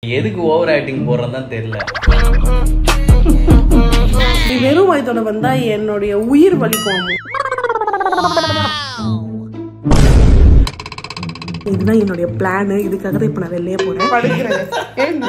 எதுக்கு over acting போடுறதுன்னு தான் தெரியல நீ வெறும் வயத்தோட வந்தா என்னுடைய உயிர் வலிக்கும் இதுதான் என்னுடைய பிளான் இதுக்காக தான் இப்ப நான் வெளியே போறேன் படுக்கிறேன்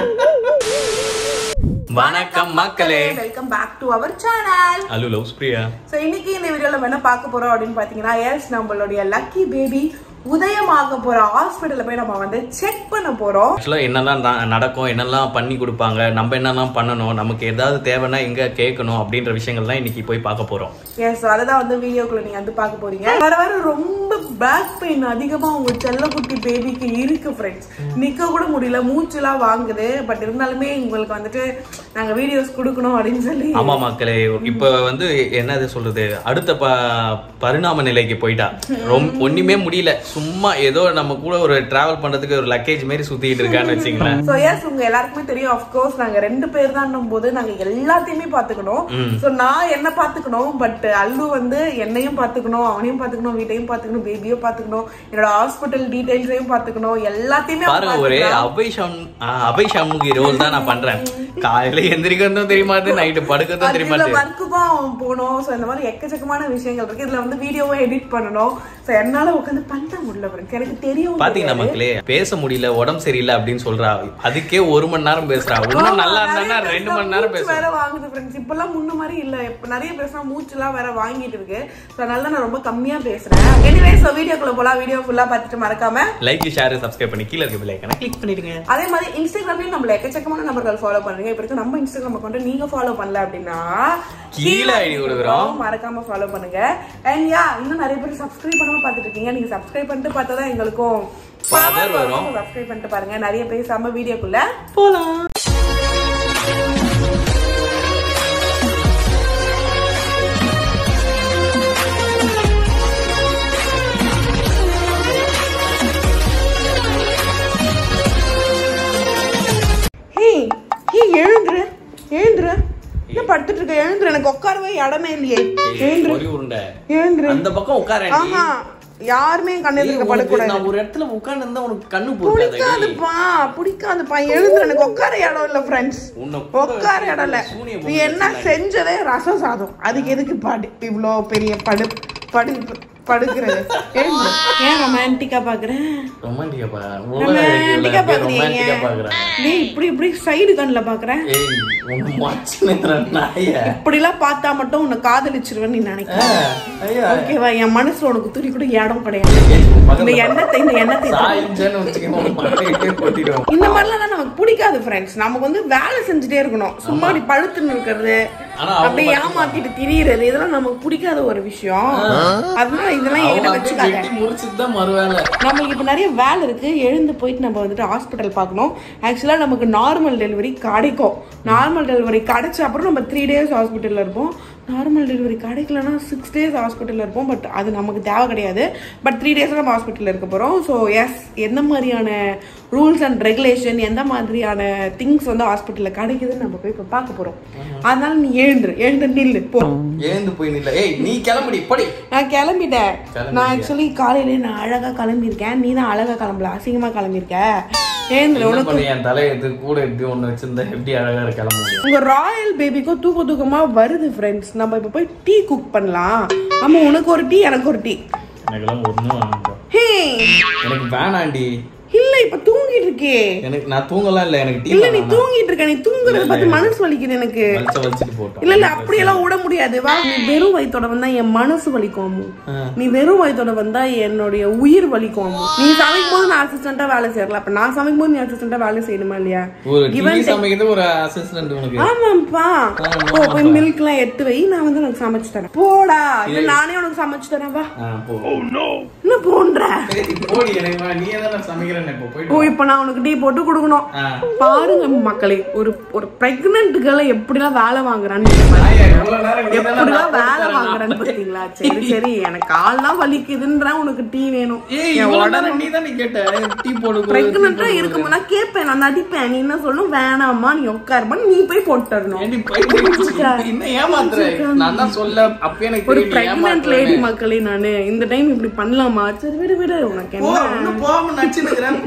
வணக்கம் மக்களே welcome back to our channel அலு லவ்ஸ் பிரியா ஸோ இன்னைக்கு இந்த வீடியோல நம்ம என்ன பார்க்க போறோம் அப்படின்னு பாத்தீங்கன்னா எஸ் நம்மளுடைய லக்கி பேபி உதயமாக போற ஹாஸ்பிட்டல்ல போய் நம்ம வந்து செக் பண்ண போறோம் ஆக்சுவலாக என்னெல்லாம் ந- நடக்கும் என்னெல்லாம் பண்ணி கொடுப்பாங்க நம்ம என்னெல்லாம் பண்ணணும் நமக்கு ஏதாவது தேவைன்னா எங்க கேட்கணும் அப்படின்ற விஷயங்கள் தான் இன்னைக்கு போய் பார்க்க போறோம் எஸ் அதுதான் வந்து வீடியோக்குள்ள நீங்க வந்து பார்க்க போறீங்க வர வர ரொம்ப பேக் பெயின் அதிகமா உங்க செல்லக்குட்டி பேபிக்கு இருக்கு ஃப்ரெண்ட்ஸ் நிக்க கூட முடியல மூச்சுலாம் வாங்குது பட் இருந்தாலுமே உங்களுக்கு வந்துட்டு நாங்க வீடியோஸ் கொடுக்கணும் அப்படின்னு சொல்லி ஆமா மக்களே இப்ப வந்து என்னது சொல்றது அடுத்த ப பரிணாம நிலைக்கு போயிட்டா ரொம்ப ஒண்ணுமே முடியல சும்மா ஏதோ நம்ம கூட ஒரு டிராவல் பண்றதுக்கு ஒரு லக்கேஜ் மாதிரி சுத்திட்டு இருக்கான்னு வச்சுங்களேன் சோ எஸ் உங்க எல்லாருக்குமே தெரியும் ஆஃப் கோர்ஸ் நாங்க ரெண்டு பேர் தான் போது நாங்க எல்லாத்தையுமே பாத்துக்கணும் சோ நான் என்ன பாத்துக்கணும் பட் அல்லு வந்து என்னையும் பாத்துக்கணும் அவனையும் பாத்துக்கணும் வீட்டையும் பாத்துக்கணும் பேபியும் பாத்துக்கணும் என்னோட ஹாஸ்பிட்டல் டீடைல்ஸையும் பாத்துக்கணும் எல்லாத்தையுமே அவன் பாருங்க ஒரே அபை ஷாம் அபை ஷாமுகி ரோல் தான் நான் பண்றேன் காலையில எந்திரிக்கிறதும் தெரியுமாது நைட்டு படுக்கிறதும் இதுல தெரியுமாது ஒர்க்குக்கும் போகணும் சோ இந்த மாதிரி எக்கச்சக்கமான விஷயங்கள் இருக்கு இதுல வந்து வீடியோவும் எடிட் பண்ணணும் சோ என்னால உட்காந்து பண்ண முடியல friends. எனக்கு தெரியும் பாத்தீங்கன்னா மக்களே பேச முடியல உடம்பு சரியில்லை அப்படின்னு சொல்றா அதுக்கே ஒரு மணி நேரம் பேசுறா இன்னும் நல்லா இருந்தா ரெண்டு மணி நேரம் மூச்சு பேசுறா வேற வாங்குது ஃப்ரெண்ட்ஸ் இப்பெல்லாம் முன்ன மாதிரி இல்ல இப்ப நிறைய பேசினா மூச்சுலாம் வேற வாங்கிட்டு இருக்கு சோ அதனால நான் ரொம்ப கம்மியா பேசுறேன் எனிவே சோ வீடியோக்குள்ள போலாம் வீடியோ ஃபுல்லா பார்த்துட்டு மறக்காம லைக் ஷேர் சப்ஸ்கிரைப் பண்ணி கீழே இருக்க பிள்ளைக்கான கிளிக் பண்ணிடுங்க அதே மாதிரி இன்ஸ்டாகிராம்லயும் நம்மள எக்கச்சக்கமான நம்பர்கள் ஃபாலோ பண்ணுங்க இப்ப இருக்க நம்ம இன்ஸ்டாகிராம் அக்கௌண்ட் நீங்க ஃபாலோ பண்ணல அப்படின்னா கீழே ஐடி கொடுக்குறோம் மறக்காம ஃபாலோ பண்ணுங்க அண்ட் யா இன்னும் நிறைய பேர் சப்ஸ்கிரைப் பண்ணாம பார்த்துட்டு இருக்கீங்க நீங்க சப்ஸ்கிரைப் பண்ணிட்டு பார்த்தா தான் எங்களுக்கும் Power வரும். சப்ஸ்கிரைப் பண்ணிட்டு பாருங்க நிறைய பேசாம வீடியோக்குள்ள போலாம் ஹே ஹே எழுந்துரு எழுந்துரு என்ன படுத்துட்டு இருக்க எழுந்துரு எனக்கு உட்காரவே இடமே இல்லையே எழுந்துரு பொறி உருண்டை எழுந்துரு அந்த பக்கம் உட்கார ஆஹா யாருமே கண்ணு இருக்க படுக்கூடாது நான் ஒரு இடத்துல உட்கார்ந்து இருந்தா உனக்கு கண்ணு போகாது பிடிக்காதுப்பா பிடிக்காதுப்பா எழுந்துரு எனக்கு உட்கார இடம் இல்ல ஃப்ரெண்ட்ஸ் உன்னை உட்கார இடம் இல்ல சூனிய நீ என்ன செஞ்சதே ரசம் சாதம் அதுக்கு எதுக்கு படு இவ்வளோ பெரிய படு படு படுக்கிறது எழுந்துரு. ஏன் ரொமான்டிக்கா பாக்குறேன் ரொமான்டிக்கா பா ரொமான்டிக்கா பாக்குறீங்க ரொமான்டிக்கா பாக்குறேன் டேய் இப்படி இப்படி சைடு கண்ணுல பாக்குறேன் ஏய் உன் மாச்சு நாய இப்படிலாம் பார்த்தா மட்டும் உன்னை காதலிச்சிருவேன்னு நீ நினைக்கிற ஐயா ஓகேவா என் மனசுல உனக்கு துணி கூட இடம் கிடையாது இந்த எண்ணத்தை இந்த எண்ணத்தை சாயிஞ்சேன்னு வச்சுக்கோ மண்டையிட்டே கொட்டிடும் இந்த மாதிரிலாம் தான் நமக்கு பிடிக்காது ஃப்ரெண்ட்ஸ் நமக்கு வந்து வேலை செஞ்சுட்டே இருக்கணும் சும்மா அப்படி பழுத்துன்னு இருக்கிறது ஆனா அவங்க அப்படியே ஏமாத்திட்டு திரியறது இதெல்லாம் நமக்கு பிடிக்காத ஒரு விஷயம் அதனால இதெல்லாம் என்கிட்ட அவங்க வச்சுக்காத வெட்டி முடிச்சிட்டு தான் மறுவேலை நம்மளுக்கு இப்போ நிறைய வேலை இருக்கு எழுந்து போயிட்டு நம்ம வந்துட்டு ஹாஸ்பிட்டல் பார்க்கணும் ஆக்சுவலாக நமக்கு நார்மல் டெலிவரி கிடைக்கும் நார்மல் டெலிவரி கிடைச்ச அப்புறம் நம்ம த்ரீ டேஸ் ஹாஸ்பிட்டலில் இருப்போம் நார்மல் டெலிவரி கிடைக்கலனா சிக்ஸ் டேஸ் ஹாஸ்பிட்டலில் இருப்போம் பட் அது நமக்கு தேவை கிடையாது பட் த்ரீ டேஸ் நம்ம ஹாஸ்பிட்டலில் இருக்க போகிறோம் ஸோ எஸ் எந்த மாதிரியான ரூல்ஸ் அண்ட் ரெகுலேஷன் எந்த மாதிரியான திங்ஸ் வந்து ஹாஸ்பிட்டலில் கிடைக்குதுன்னு நம்ம போய் இப்போ பார்க்க போகிறோம் அதனால நீ எழுந்துரு எழுந்து நில்லு போ ஏந்து போய் நில்ல ஏய் நீ கிளம்புடி படி நான் கிளம்பிட்டேன் கிளம்பிட்டியா? நான் ஆக்சுவலி காலையிலே நான் அழகா கிளம்பியிருக்கேன் நீ தான் அழகா கிளம்பல அசிங்கமா கிளம்பியிருக்க ஏந்திர என்ன உனக்கு பண்ணி என் தலையை எடுத்து கூட எப்படி ஒண்ணு வச்சிருந்தா எப்படி அழகா இருக்க கிளம்ப முடியும் உங்க ராயல் பேபிக்கும் தூக்க தூக்கமா வருது ஃப்ரெண்ட்ஸ் நம்ம இப்ப போய் டீ குக் பண்ணலாம் ஆமா உனக்கு ஒரு டீ எனக்கு ஒரு டீ எனக்கெல்லாம் ஒண்ணும் வேணாம் ஹே எனக்கு வேணாண்டி இல்ல இப்ப தூங்கிட்டு இருக்கே எனக்கு நான் தூங்கலாம் இல்ல எனக்கு டீ இல்ல நீ வேணாம் தூங்கிட்டு இருக்க நீ தூங்குறத பார்த்து மனசு வலிக்குது எனக்கு வலிச்ச வலிச்சிட்டு போட்டோம் இல்ல இல்ல அப்படியெல்லாம் விட முடியாது வா நீ வெறும் வயித்தோட வந்தா என் மனசு வலிக்கும் அம்மு. நீ வெறும் வயித்தோட வந்தா என்னுடைய உயிர் வலிக்கும் அம்மு. நீ சமைக்கும் போது நான் அசிஸ்டண்டா வேலை செய்யலாம் அப்ப நான் சமைக்கும் போது நீ அசிஸ்டண்டா வேலை செய்யணுமா இல்லையா ஒரு டீ சமைக்கிறது ஒரு அசிஸ்டன்ட் உனக்கு ஆமாப்பா போ போய் மில்க் எல்லாம் எடுத்து வை நான் வந்து உனக்கு சமைச்சு தரேன் போடா இல்ல நானே உனக்கு சமைச்சு தரேன் வா ஆ, போ என்ன போன்ற சரி, போடி எனக்கு வே- நீயே தானே சமைக்கிறேன்னு இப்போ போயிட்டு ஓ இப்ப நான் உனக்கு டீ போட்டு கொடுக்கணும் ஆ. பாருங்க மக்களே ஒரு ஒரு பிரெக்னன்ட் கேர்ல எப்படிலாம் வேலை வாங்குறான்னு ஆயா, எவ்வளவு நேரம் நீ தானே எப்படிலாம் நான் வேலை போட்டு வாங்குறேன்னு பாத்தீங்களா சரி சரி எனக்கு கால்லாம் வலிக்குதுன்ற உனக்கு டீ வேணும் ஏய் இவ்வளவு நேரம் நீ தானே கேட்ட டீ போடு கொடு, பிரெக்னண்டா இருக்கும்போது நான் கேட்பேன் நான் நடிப்பேன் நீ என்ன சொல்லும் வேணாம்மா நீ உட்காருமா நீ போய் போட்டு தரணும் ஏண்டி பைத்தியம் இன்னும் ஏமாத்துற நான் தான் சொல்ல அப்ப எனக்கு ஒரு தெரியும் நீ பிரெக்னன்ட் ஏமாத்துறேன்னு. லேடி மக்களே நானு இந்த டைம் இப்படி பண்ணலாமா சரி விடு விடு உனக்கு போ என்ன இன்னும் போகாம நச்சுன்னு இருக்கிறேன்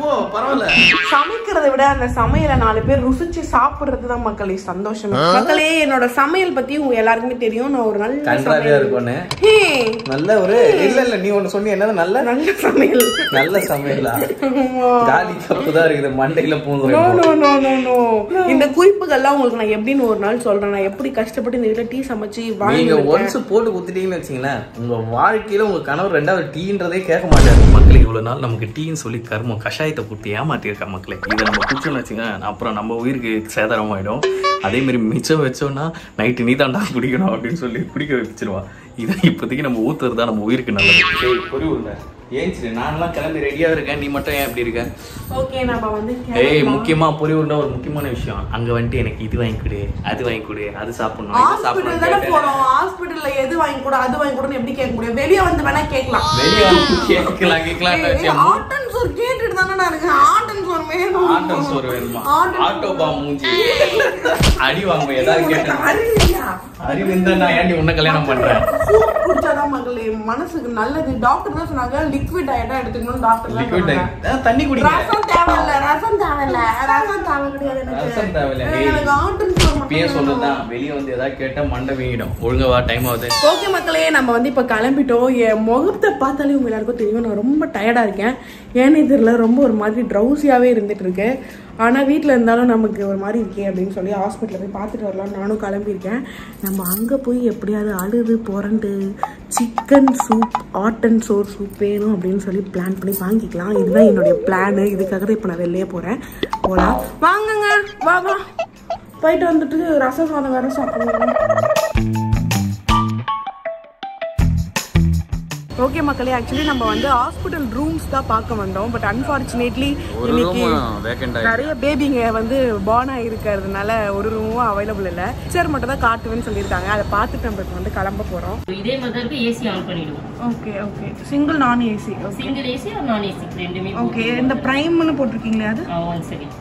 போ பரவாயில்ல சமைக்கிறதை விட அந்த சமையலை நாலு பேர் ருசிச்சு சாப்பிடுறது தான் மக்களே சந்தோஷம் மக்களே என்னோட சமையல் பத்தி உங்க எல்லாருக்குமே தெரியும் நான் ஒரு நல்ல கன்றாவியா சமையல் இருக்கும்னு ஹே, நல்ல ஒரு இல்ல இல்ல நீ ஒண்ணு சொன்னி என்னது நல்ல நல்ல சமையல் நல்ல சமையலா காலி கப்பு தான் இருக்குது மண்டையில நோ பூந்துரும் நோ நோ நோ நோ இந்த குறிப்புகள்லாம் உங்களுக்கு நான் எப்படின்னு ஒரு நாள் சொல்றேன் நான் எப்படி கஷ்டப்பட்டு இந்த வீட்டுல டீ சமைச்சு வாங்கி நீங்க ஒன்ஸ் போட்டு குத்துட்டீங்கன்னு வச்சீங்களேன் உங்க வாழ்க்கையில உங்க கணவர் ரெண்டாவது டீன்றதே கேட்க மாட்டாரு மக்களுக்கு இவ்வளவு நாள் நமக்கு டீன்னு சொல்லி கர்மம் கஷாயத்தை கொடுத்து ஏமாத்திருக்கா மக்களே இதை நம்ம குடிச்சோம்னு வச்சுங்க அப்புறம் நம்ம உயிருக்கு சேதாரம் ஆயிடும் அதே மாதிரி மிச்சம் வச்சோம்னா நைட்டு நீ தாண்டா குடிக்கணும் அப்படின்னு சொல்லி குடிக்க வச்சிருவா இதை இப்போதைக்கு நம்ம ஊத்துறது தான் நம்ம உயிருக்கு நல்லது புரியுங்க ஏன் சரி நான்லாம் கிளம்பி ரெடியா இருக்கேன் நீ மட்டும் ஏன் அப்படி இருக்க ஓகே நம்ம வந்து ஏய் முக்கியமா பொறி உருண்டை ஒரு முக்கியமான விஷயம் அங்க வந்துட்டு எனக்கு இது வாங்கி கொடு அது வாங்கி கொடு அது சாப்பிடணும் இது ஹாஸ்பிட்டல் சாப்பிடணும் தானே கேட்டேன். போறோம் ஹாஸ்பிட்டல்ல எது வாங்கி கூட அது வாங்கி கூடன்னு எப்படி கேட்க முடியும் வெளியே வந்து வேணா கேட்கலாம் வெளிய வந்து கேட்கலாம் கேட்கலாம் வச்சேன். ஆட்டன் சோறு கேட்டுட்டு தானே நான் இருக்கேன் ஆட்டன் சோறு வேணும் ஆட்டம் சோறு வேணுமா ஆட்டம் ஆட்டோ பா மூஞ்சி அடி வாங்குவோம் ஏதாவது கேட்டேன் அறிவியா அறிவு இருந்தா நான் ஏன்டி உன்னை கல்யாணம் பண்றேன் சூப் குடிச்சாதான் மகளே மனசுக்கு நல்லது டாக்டர் தான் சொன்னாங்க லிக்விட் டயட்டா எடுத்துக்கணும் டாக்டர் தான் லிக்விட் சொன்னாங்க தண்ணி குடிங்க ரசம் தேவையில்ல ரசம் தேவையில்ல ரசம் தேவை கிடையாது எனக்கு ரசம் தேவையில்ல, டேய். எனக்கு ஆட்டன் சோறு இப்பயே மட்டும் சொல்றதுதான் வெளிய வந்து ஏதாவது கேட்டா மண்டை வீங்கிடும் ஒழுங்கா வா டைம் ஆகுது ஓகே மக்களே நம்ம வந்து இப்போ கிளம்பிட்டோம் என் முகத்தை பார்த்தாலே உங்க எல்லாருக்கும் தெரியும் நான் ரொம்ப டயர்டாக இருக்கேன் ஏன்னே தெரியல ரொம்ப ஒரு மாதிரி ட்ரௌசியாகவே இருந்துட்டு இருக்கேன் ஆனால் வீட்டில் இருந்தாலும் நமக்கு ஒரு மாதிரி இருக்கே அப்படின்னு சொல்லி ஹாஸ்பிட்டலில் போய் பார்த்துட்டு வரலாம் நானும் கிளம்பியிருக்கேன் நம்ம அங்கே போய் எப்படியாவது அழுது புரண்டு chicken soup hot and sour soup வேணும் அப்படின்னு சொல்லி பிளான் பண்ணி வாங்கிக்கலாம் இதுதான் என்னுடைய பிளானு இதுக்காக தான் இப்போ நான் வெளியே போகிறேன் போகலாம் வாங்குங்க வா வா போயிட்டு வந்துட்டு ரசம் சாதம் வேற சாப்பிடுவோம் ஓகே மக்களே ஆக்சுவலி நம்ம வந்து ஹாஸ்பிட்டல் ரூம்ஸ் தான் பார்க்க வந்தோம் பட் அன்ஃபார்ச்சுனேட்லி இன்னைக்கு வேக்கண்ட் நிறைய பேபிங்க வந்து பார்ன் ஆகிருக்கிறதுனால ஒரு ரூமும் அவைலபிள் இல்லை சார் மட்டும் தான் காட்டுவேன்னு சொல்லியிருக்காங்க அதை பார்த்துட்டு நம்ம இப்போ வந்து கிளம்ப போகிறோம் இதே மாதிரி தான் இருக்கு ஏசி ஆன் பண்ணிடுவோம் okay okay single non AC okay single AC or non AC ரெண்டுமே ஓகே இந்த ப்ரைம்னு போட்டிருக்கீங்களே அது ஒன் செகண்ட்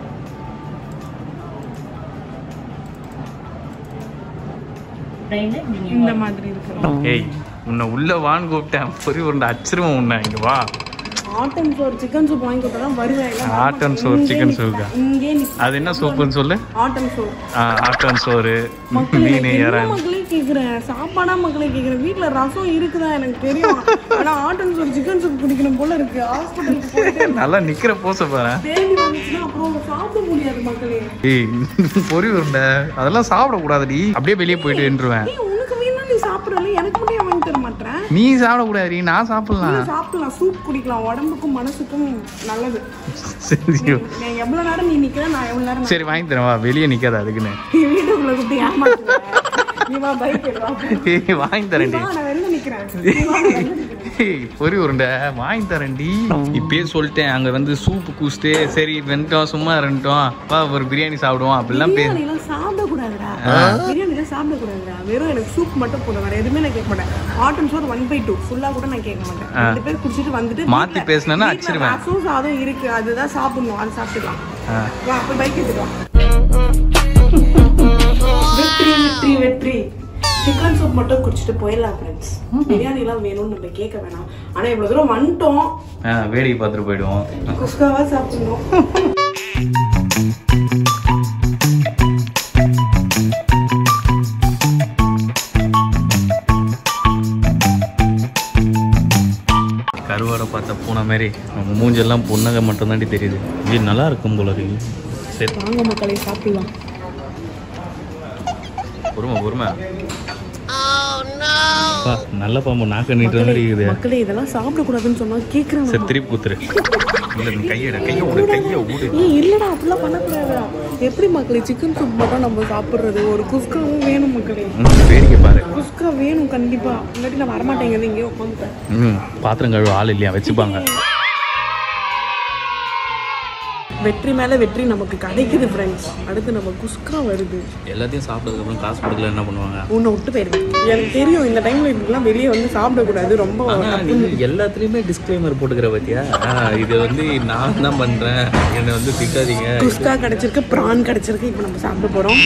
இந்த மாதிரி இருக்கு ஏய் உன்னை உள்ள வான்னு கூப்பிட்டேன் பொறி உருண்டை அச்சிருவோம் உன்னை இங்க வா ஆட்டன் சோறு சிக்கன் சூப் வாங்கி கொடுத்தா தான் வருவேன் ஆட்டன் சோறு, chicken soup ஆ? இங்கே அது என்ன சூப்புன்னு சொல்லு ஆட்டன் சோறு ஆ, ஆட்டன் சோறு மக்களே, மீன் என்ன இறால் மக்களே கேக்குறேன் சாப்பாடா மக்களே கேக்குறேன் வீட்ல ரசம் இருக்குதா எனக்கு தெரியும் ஆனா ஆட்டன் சோறு சிக்கன் சூப் குடிக்கணும் போல இருக்கு ஹாஸ்பிட்டலுக்கு போயிட்டு நல்லா நிக்கிற போச பாரு பேபி வந்துச்சுன்னா அப்புறம் சாப்பிட முடியாது மக்களே ஏய் பொறி உருண்டை அதெல்லாம் சாப்பிட கூடாதுடி அப்படியே வெளியே போயிட்டு நின்றுவேன் ஏய் உனக்கு வேணா நீ சாப்பிடல எனக்கு மட்டும் ஏன் வாங்கி தர மாட்டேன் நீ சாப்பிட கூடாதுடி நான் சாப்பிடலாம் நீ சாப்பிடலாம் சூப் குடிக்கலாம் உடம்புக்கும் மனசுக்கும் நல்லது சரி நான் எவ்வளவு நேரம் நீ நிக்கிற நான் எவ்வளவு நேரம் சரி வாங்கி தரேன் வா வெளியே நிக்காத அதுக்குன்னு நீ வீட்டுக்குள்ள கூப்பிட்டு ஏமாத்துவேன் நீ வா பைக் ஏய் வாங்கி தரேன்டி நான் வெளில நிக்கிறேன் நீ வா, நான் வெளில நிக்கிறேன். ஏய், பொரி உருண்டை வாங்கி தரேன்டி இப்பயே சொல்லிட்டேன் அங்க வந்து சூப்பு குடிச்சிட்டு சரி வெந்துட்டோம் சும்மா இருந்துட்டோம் வா ஒரு பிரியாணி சாப்பிடுவோம் அப்படிலாம் பே பிரியாணி எல்லாம் சாப்பிடக்கூடாதுடா பிரியாணி எல்லாம் சாப்பிடக்கூடாதுடா வெறும் எனக்கு சூப் மட்டும் போதும் வேற எதுவுமே நான் கேட்க மாட்டேன் ஆட்டன் சோறு ஒன் பை டூ ஃபுல்லா கூட நான் கேட்க மாட்டேன் ரெண்டு பேர் குடிச்சிட்டு வந்துட்டு மாத்தி வீட்ல- பேசுனேன்னா வீட்ல அடிச்சிருவேன். ரசம் சாதம் இருக்கு அதுதான் சாப்பிடணும் அது சாப்பிட்டுக்கலாம் ஆ. வா போய் பைக் எடுத்துக்கலாம் வெற்றி வெற்றி வெற்றி சிக்கன் சூப் மட்டும் குடிச்சிட்டு போயிடலாம் ஃப்ரெண்ட்ஸ் பிரியாணி எல்லாம் வேணும்னு நம்ம கேட்க வேணாம் ஆனா இவ்வளவு தூரம் வந்துட்டோம் ஆ, வேடிக்கை பார்த்துட்டு போயிடுவோம் குஸ்காவா சாப்பிடணும் கருவாடை பார்த்த பூனை மாதிரி நம்ம மூஞ்செல்லாம் புன்னகை மட்டும்தாண்டி தெரியுது இது நல்லா இருக்கும் போல இருக்கு சரி வாங்க மக்களை சாப்பிடலாம் பொறுமை பொறுமை அப்பா, நல்ல பாம்பு நாக்க நீட்டு இருக்குது மக்களே இதெல்லாம் சாப்பிடக்கூடாதுன்னு சொன்னா கேக்குறாங்க சரி திருப்பி குத்துரு இல்ல நீ கையெடு கையை விடு கையை விடு ஏய் இல்லடா அப்படிலாம் பண்ணக்கூடாதுடா எப்படி மக்களே சிக்கன் சூப் மட்டும் நம்ம சாப்பிடுறது ஒரு குஸ்காவும் வேணும் மக்களே ம், வேடிக்கை பாரு குஸ்கா வேணும் கண்டிப்பா இல்லாட்டி நான் வரமாட்டேங்கிறது இங்கேயே உட்காந்துட்டேன் ம் பாத்திரம் கழுவ ஆள் இல்லையா வச்சுப்பாங்க வெற்றி மேல வெற்றி நமக்கு கிடைக்குது ஃப்ரெண்ட்ஸ் அடுத்து நம்ம குஸ்கா வருது எல்லாத்தையும் சாப்பிட்டதுக்கு அப்புறம் காசு கொடுக்கல என்ன பண்ணுவாங்க உன்னை விட்டு போயிருவேன் எனக்கு தெரியும் இந்த டைம்ல இதுக்கெல்லாம் வெளியே வந்து சாப்பிடக்கூடாது ரொம்ப ஆனா நீ எல்லாத்துலயுமே டிஸ்க்ளைமர் போட்டுக்கிற பத்தியா இது வந்து நான் தான் பண்றேன் என்னை வந்து திட்டாதீங்க குஸ்கா கிடைச்சிருக்கு ப்ரான் கிடைச்சிருக்கு இப்போ நம்ம சாப்பிட போறோம்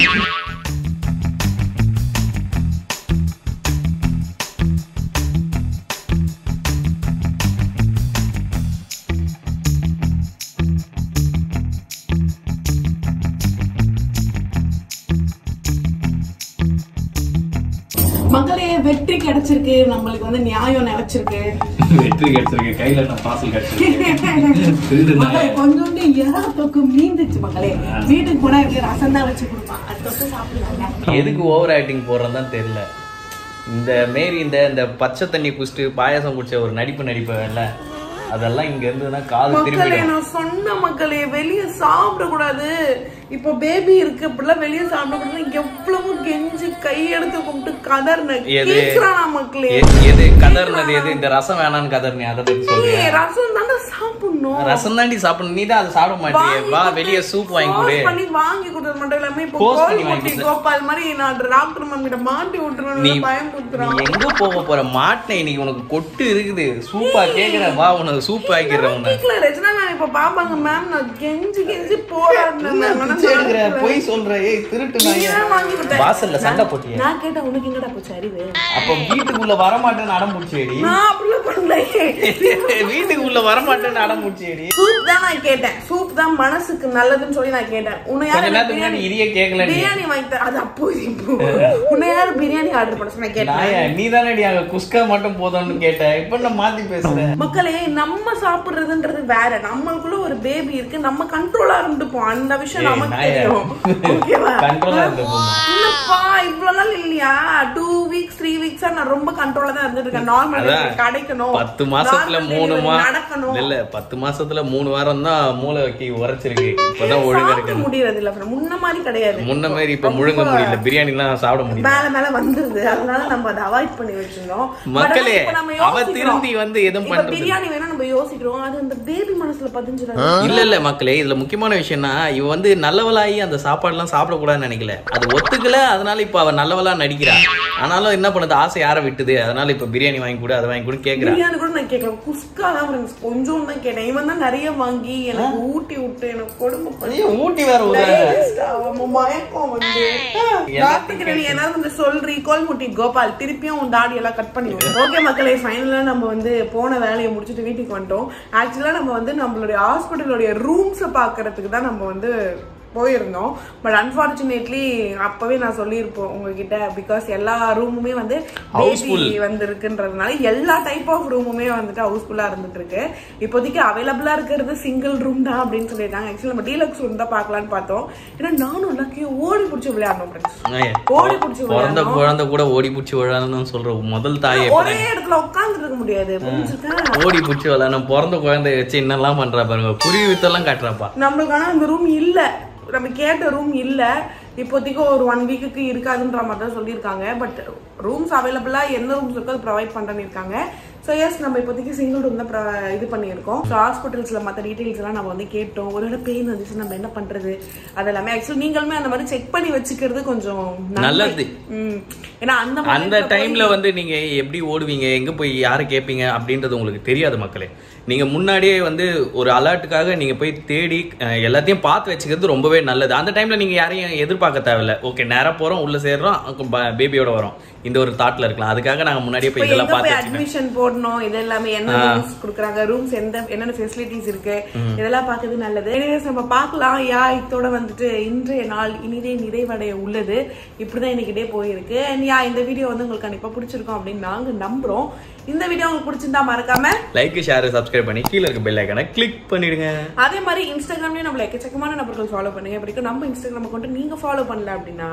மக்களே வெற்றி கிடைச்சிருக்கு நம்மளுக்கு வந்து நியாயம் நிலைச்சிருக்கு வெற்றி கிடைச்சிருக்கு கையில நான் பாசல் கிடைச்சிருக்கு திருடு மக்களே நாயே. கொஞ்சோண்டு எறா தொக்கு மீந்துச்சு மக்களே வீட்டுக்கு போனா எப்படி ரசம் தான் வச்சு கொடுப்பான் அது தொட்டு சாப்பிடுவாங்க எதுக்கு ஓவர் ஆக்டிங் போடுறதுன்னு தான் தெரியல இந்த மாரி இந்த இந்த பச்சை தண்ணி குடிச்சிட்டு பாயாசம் குடிச்ச ஒரு நடிப்பு நடிப்பேன்ல அதெல்லாம் இங்க இருந்ததுன்னா காது மக்களே திரும்பிடும் நான் சொன்ன மக்களே வெளிய சாப்பிட கூடாது இப்போ பேபி இருக்கு அப்படிலாம் வெளிய சாப்பிட கூடாது எவ்வளவு கெஞ்சி கையெடுத்து கும்பிட்டு கதர்ன எது? கேக்குறானா மக்களே எ- எது கதர்னது எது இந்த ரசம் வேணான்னு கதர் நீ அதை பத்தி சொல்றியா ஏய், ரசம் தானே சாப்பிடணும் ரசம் தாண்டி சாப்பிடணும் நீ தான் அதை சாப்பிட மாட்டியே வா வெளிய சூப் வாங்கி கொடு Force பண்ணி வாங்கி கொடுத்தது மட்டும் இல்லாம இப்போ Force பண்ணி கோல்முட்டி வாங்கி கொடுத்தது. கோபால் மாதிரி நான் டாக்டர் மேம் கிட்ட மாட்டி நீ விட்டுருவேன் பயம் நீ கொடுத்துறான் எங்க போக போற மாட்டின இன்னைக்கு உனக்கு கொட்டு இருக்குது சூப்பா கேக்குற வா உனக்கு சூப் ஆக்கிடுறேன் உன்னை கேக்கல ரச்சனா நான் இப்ப பாப்பாங்க மேம் நான் கெஞ்சி கெஞ்சி போராடினேன் என்ன ma'am. ஆனா பிச்சை எடுக்கிற நான் பொய் சொல்ற ஏய் திருட்டு நீ நாயே. ஏன் வாங்கி கொடுத்த? வாசல்ல சண்டை போட்டியே நான் கேட்டேன் உனக்கு எங்கடா போச்சு அறிவு அப்ப வீட்டுக்குள்ள வரமாட்டேன்னு அடம் பிடிச்சேடி நான் அப்படிலாம் பண்ணல வீட்டுக்குள்ள வரமாட்டேன்னு அடம் பிடிச்சேடி சூப் தான் நான் கேட்டேன் சூப் தான் மனசுக்கு நல்லதுன்னு சொல்லி நான் கேட்டேன் உன்னை கொஞ்ச யாரு நேரத்துக்கு முன்னாடி பிரியாணி இதையே கேட்கல நீ பிரியாணி வாங்கி தர அது அப்போ இப்போ உன்னை யாரு பிரியாணி ஆர்டர் பண்ண சொன்ன கேட்டேன் நாயா நீ தானடி அங்க குஸ்கா மட்டும் போதும்னு கேட்ட இப்ப நான் மாத்தி பேசுறேன் மக்களே நம்ம சாப்பிடுறதுன்றது வேற நம்மளுக்குள்ள ஒரு பேபி இருக்கு நம்ம கண்ட்ரோலா இருந்துப்போம் அந்த விஷயம் ஏய், நமக்கு நாயே. தெரியும் ஓகேவா கண்ட்ரோலா இருந்துப்போமா என்னப்பா இவ்வளவு நாள் இல்லையா டூ வீக்ஸ் த்ரீ வீக்ஸா நான் ரொம்ப கண்ட்ரோலா தான் இருந்துட்டு இருக்கேன் நார்மல் அதான். கிடைக்கணும் பத்து மாசத்துல normal மூணு delivery மா நடக்கணும் இல்ல பத்து மாசத்துல மூணு வாரம் தான் மூளைக்கு உரைச்சிருக்கு இப்பதான் ஒழுங்கா சாப்பிட இருக்கு முடியறது இல்ல friend. முன்ன மாதிரி கிடையாது முன்ன மாதிரி இப்ப முழுங்க முடியல பிரியாணி எல்லாம் சாப்பிட முடியல மேல மேல வந்துருது அதனால நம்ம அதை அவாய்ட் பண்ணி வச்சிருந்தோம் But மக்களே, ஆனா இப்ப நம்ம அவ யோசிக்கிறோம். திருந்தி வந்து எதுவும் இப்ப பண்றது பிரியாணி வேணா நம்ம யோசிக்கிறோம் அது அந்த பேபி மனசுல பதிஞ்சிடாது இல்ல இல்ல மக்களே இதுல முக்கியமான விஷயம்னா இவ வந்து நல்லவளாகி அந்த சாப்பாடு எல்லாம் சாப்பிடக்கூடாதுன்னு நினைக்கல அது ஒத்துக்கல அதனால இப்ப அவ நல்லவளா நடிக்கிறா ஆனாலும் என்ன பண்ணுது ஆசை யார விட்டுது அதனால இப்ப பிரியாணி வாங்கி கொடு அதை வாங்கி கொடு கேக்குறா பிரியாணி கூட நான் கேட்கல குஸ்கா தான் friends. கொஞ்சம் தான் கேட்டேன் இவன் தான் நிறைய வாங்கி எனக்கு ஊட்டி விட்டு எனக்கு கொடுமை பண்ணி ஐயோ, ஊட்டி வேற விடுறாங்க Digest ஆகாம மயக்கம் வந்து டாக்டருக்கு நீ ஏதாவது கொஞ்சம் சொல்றீ கோல்முட்டி கோபால் திருப்பியும் உன் தாடி எல்லாம் கட் பண்ணி ஓகே மக்களே ஃபைனலா நம்ம வந்து போன வேலையை முடிச்சுட்டு வீட்டுக்கு வந்துட்டோம் ஆக்சுவலா நம்ம வந்து நம்மளுடைய ஹாஸ்பிட்டலுடைய ரூம்ஸை பாக்குறதுக்கு தான் நம்ம வந்து போயிருந்தோம் பட் அன்பார்ச்சுனேட்லி அப்பவே நான் சொல்லியிருப்போம் உங்ககிட்ட பிகாஸ் எல்லா ரூமுமே வந்து Houseful. பேபி வந்து இருக்குன்றதுனால எல்லா டைப் ஆஃப் ரூமுமே வந்துட்டு ஹவுஸ்ஃபுல்லா இருந்துட்டு இருக்கு இப்போதைக்கு அவைலபிளா இருக்கிறது சிங்கிள் ரூம் தான் அப்படின்னு சொல்லியிருக்காங்க ஆக்சுவலி நம்ம டீலக்ஸ் ரூம் தான் பார்க்கலாம்னு பார்த்தோம் ஏன்னா நானும் லக்கியும் ஓடி பிடிச்சி விளையாடணும் friends. ஐயா, ஓடி பிடிச்சி பிறந்த விளையாடணும் குழந்தை கூட ஓடி பிடிச்சி விழான்னு சொல்ற முதல் தாயை ஒரே இடத்துல உட்கார்ந்துட்டு இருக்க முடியாது புரிஞ்சுக்கா ஓடி பிடிச்சி விளாடணும் பிறந்த குழந்தைய வச்சு என்னெல்லாம் பண்றா பாருங்க குருவி வித்தெல்லாம் காட்டுறாப்பா நம்மளுக்கான அந்த ரூம் இல்ல நம்ம கேட்ட ரூம் இல்ல இப்போதைக்கு ஒரு ஒன் வீக்குக்கு இருக்காதுன்ற மாதிரி தான் சொல்லியிருக்காங்க பட் ரூம்ஸ் அவைலபிளா என்ன ரூம்ஸ் இருக்கோ அது ப்ரொவைட் பண்றேன்னு இருக்காங்க ஸோ எஸ் நம்ம இப்போதைக்கு சிங்கிள் ரூம் தான் pro- இது பண்ணியிருக்கோம் ஸோ ஹாஸ்பிட்டல்ஸ்ல மற்ற டீடைல்ஸ் எல்லாம் நம்ம வந்து கேட்டோம் ஒருவேளை பெயின் வந்துச்சு நம்ம என்ன பண்றது அது எல்லாமே ஆக்சுவலி நீங்களுமே அந்த மாதிரி செக் பண்ணி வச்சுக்கிறது கொஞ்சம் நன்மை. நல்லது. ம். ஏன்னா அந்த அந்த moment ல போய் டைம்ல வந்து நீங்க எப்படி ஓடுவீங்க எங்க போய் யாரை கேட்பீங்க அப்படின்றது உங்களுக்கு தெரியாது மக்களே நீங்க முன்னாடியே வந்து ஒரு அலர்ட்டுக்காக நீங்க போய் தேடி அஹ், எல்லாத்தையும் பார்த்து வச்சுக்கிறது ரொம்பவே நல்லது அந்த டைம்ல நீங்க யாரையும் எதிர்பார்க்க தேவையில்ல ஓகே நேரா போறோம் உள்ள சேர்றோம் பேபியோட வரோம் இந்த ஒரு தாட்ல இருக்கலாம் அதுக்காக நாங்க முன்னாடியே இப்ப போய் இதெல்லாம் எங்க பார்த்து போய் வச்சுக்கோங்க அட்மிஷன் போடணும் இது எல்லாமே என்ன ரூம்ஸ் குடுக்குறாங்க ரூம்ஸ் எந்த என்னென்ன ஃபெசிலிட்டிஸ் இருக்கு இதெல்லாம் பார்க்கறது நல்லது எனிவேஸ் நம்ம பார்க்கலாம் யா இதோட வந்துட்டு இன்றைய நாள் இனிதே நிறைவடைய உள்ளது இப்படிதான் இன்னைக்கு டே போயிருக்கு அண்ட் யா இந்த வீடியோ வந்து உங்களுக்கு கண்டிப்பா பிடிச்சிருக்கும் அப்படின்னு நாங்க நம்புறோம் இந்த வீடியோ உங்களுக்கு பிடிச்சிருந்தா மறக்காம லைக் ஷேர் சப்ஸ்கிரைப் பண்ணி கீழே இருக்க பெல் ஐக்கனை கிளிக் பண்ணிடுங்க அதே மாதிரி இன்ஸ்டாகிராம்லயும் நம்மள எக்கச்சக்கமான நபர்கள் ஃபாலோ பண்ணுங்க இப்படிக்கு நம்ம இன்ஸ்டாகிராம் கொண்டு நீங்க ஃபாலோ பண்ணல அப்படின்னா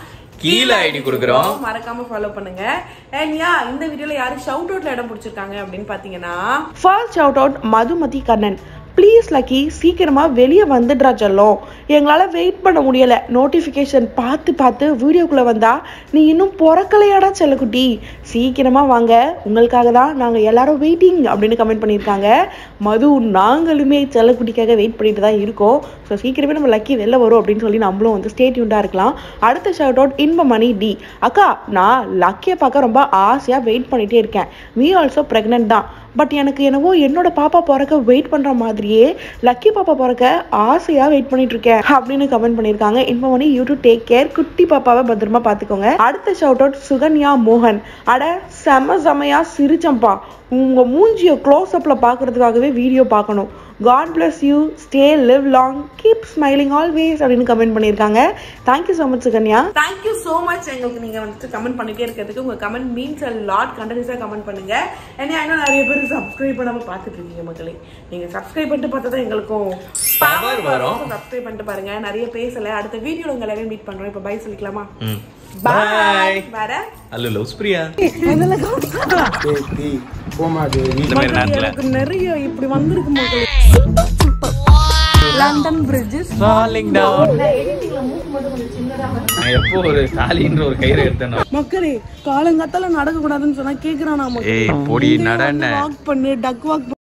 கீழே ID கொடுக்குறோம். மறக்காம ஃபாலோ பண்ணுங்க அண்ட் யா இந்த வீடியோல யாரு ஷவுட் அவுட்ல இடம் பிடிச்சிருக்காங்க அப்படின்னு பாத்தீங்கன்னா first shout out Madhumathi Kannan please lucky சீக்கிரமா வெளியே வந்துடுறா செல்லம் எங்களால வெயிட் பண்ண முடியல நோட்டிஃபிகேஷன் பார்த்து பார்த்து வீடியோக்குள்ள வந்தா நீ இன்னும் பிறக்கலையாடா செல்லக்குட்டி சீக்கிரமா வாங்க உங்களுக்காக தான் நாங்க எல்லாரும் வெயிட்டிங் அப்படின்னு கமெண்ட் பண்ணியிருக்காங்க மது நாங்களுமே செல்லக்குட்டிக்காக வெயிட் பண்ணிட்டு தான் இருக்கோம் ஸோ சீக்கிரமே நம்ம லக்கி வெளில வரும் அப்படின்னு சொல்லி நம்மளும் வந்து ஸ்டே டியூண்டாக இருக்கலாம் அடுத்த ஷவுட் அவுட் இன்பமணி டி அக்கா நான் லக்கியை பார்க்க ரொம்ப ஆசையாக வெயிட் பண்ணிட்டே இருக்கேன் மீ ஆல்சோ ப்ரெக்னென்ட் தான் பட் எனக்கு என்னவோ என்னோட பாப்பா பிறக்க வெயிட் பண்ற மாதிரியே லக்கி பாப்பா பிறக்க ஆசையா வெயிட் பண்ணிட்டு இருக்கேன் அப்படின்னு கமெண்ட் பண்ணிருக்காங்க Inbamani you to take care குட்டி பாப்பாவை பத்திரமா பாத்துக்கோங்க அடுத்த ஷவுட் அவுட் சுகன்யா மோகன் அட செம செமையா சிரிச்சம்பா உங்க மூஞ்சிய க்ளோஸ் அப்ல பாக்குறதுக்காகவே வீடியோ பார்க்கணும் God bless you stay live long keep smiling always அப்படின்னு கமெண்ட் பண்ணியிருக்காங்க thank you so much Sukanya thank you so much எங்களுக்கு நீங்கள் வந்துட்டு கமெண்ட் பண்ணிட்டே இருக்கிறதுக்கு உங்கள் கமெண்ட் மீன்ஸ் அ லாட் கண்டினியூஸாக கமெண்ட் பண்ணுங்க ஏன்னா அங்கே நிறைய பேர் சப்ஸ்கிரைப் பண்ணாமல் பார்த்துட்டு இருக்கீங்க மக்களே நீங்கள் சப்ஸ்கிரைப் பண்ணிட்டு பார்த்தா தான் எங்களுக்கும் Power வரும். சப்ஸ்கிரைப் பண்ணிட்டு பாருங்க நிறைய பேசல அடுத்த வீடியோல உங்க எல்லாரையும் மீட் பண்றோம் இப்போ பை சொல்லிக்கலாமா ம் பாய் பாய் வேற அல்ல லவ்ஸ் பிரியா தேத்தி போமா தேவி இந்த மாதிரி நேரத்தில் எனக்கு நிறைய இப்படி வந்திருக்கு மக்களே லண்டன் பிரிட்ஜஸ் ஃபாலிங் டவுன் நான் எப்போ ஒரு தாலின்ற ஒரு கயிறை எடுத்தேனோ மக்களே காலங்காத்தால நடக்க கூடாதுன்னு சொன்னா கேக்குறான் நாம ஏய் பொடி நடன வாக் பண்ணு டக் வாக்